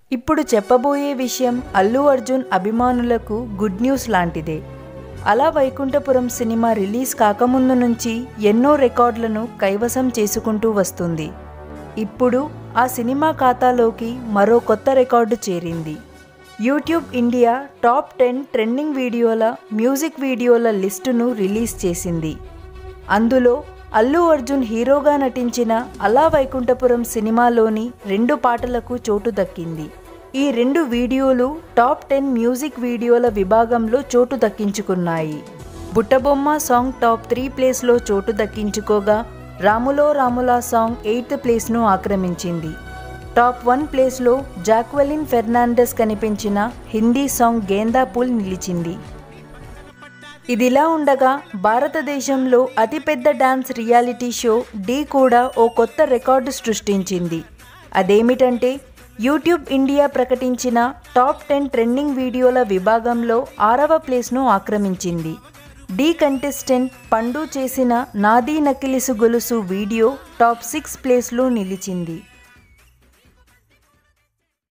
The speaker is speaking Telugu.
ఇప్పుడు చెప్పబోయే విషయం అల్లు అర్జున్ అభిమానులకు గుడ్ న్యూస్ లాంటిదే అలా వైకుంఠపురం సినిమా రిలీజ్ కాకముందు నుంచి ఎన్నో రికార్డులను కైవసం చేసుకుంటూ వస్తుంది ఇప్పుడు ఆ సినిమా ఖాతాలోకి మరో కొత్త రికార్డు చేరింది YouTube India top ten trending వీడియోల మ్యూజిక్ వీడియోల లిస్టును రిలీజ్ చేసింది అందులో అల్లు అర్జున్ హీరోగా నటించిన అలా వైకుంఠపురం సినిమాలోని రెండు పాటలకు చోటు దక్కింది ఈ రెండు వీడియోలు టాప్ టెన్ మ్యూజిక్ వీడియోల విభాగంలో చోటు దక్కించుకున్నాయి బుట్టబొమ్మ సాంగ్ టాప్ త్రీ ప్లేస్లో చోటు దక్కించుకోగా రాములో రాములా సాంగ్ ఎయిత్ ప్లేస్ను ఆక్రమించింది టాప్ వన్ ప్లేస్లో జాక్వెలిన్ ఫెర్నాండెస్ కనిపించిన హిందీ సాంగ్ గేందా పూల్ నిలిచింది ఇదిలా ఉండగా భారతదేశంలో అతిపెద్ద డాన్స్ రియాలిటీ షో ఢీ కూడా ఓ కొత్త రికార్డు సృష్టించింది అదేమిటంటే యూట్యూబ్ ఇండియా ప్రకటించిన టాప్ టెన్ ట్రెండింగ్ వీడియోల విభాగంలో ఆరవ ప్లేస్ను ఆక్రమించింది ఢీ కంటెస్టెంట్ పండు చేసిన నాదీ నకిలిసు గొలుసు వీడియో టాప్ సిక్స్ ప్లేస్లో నిలిచింది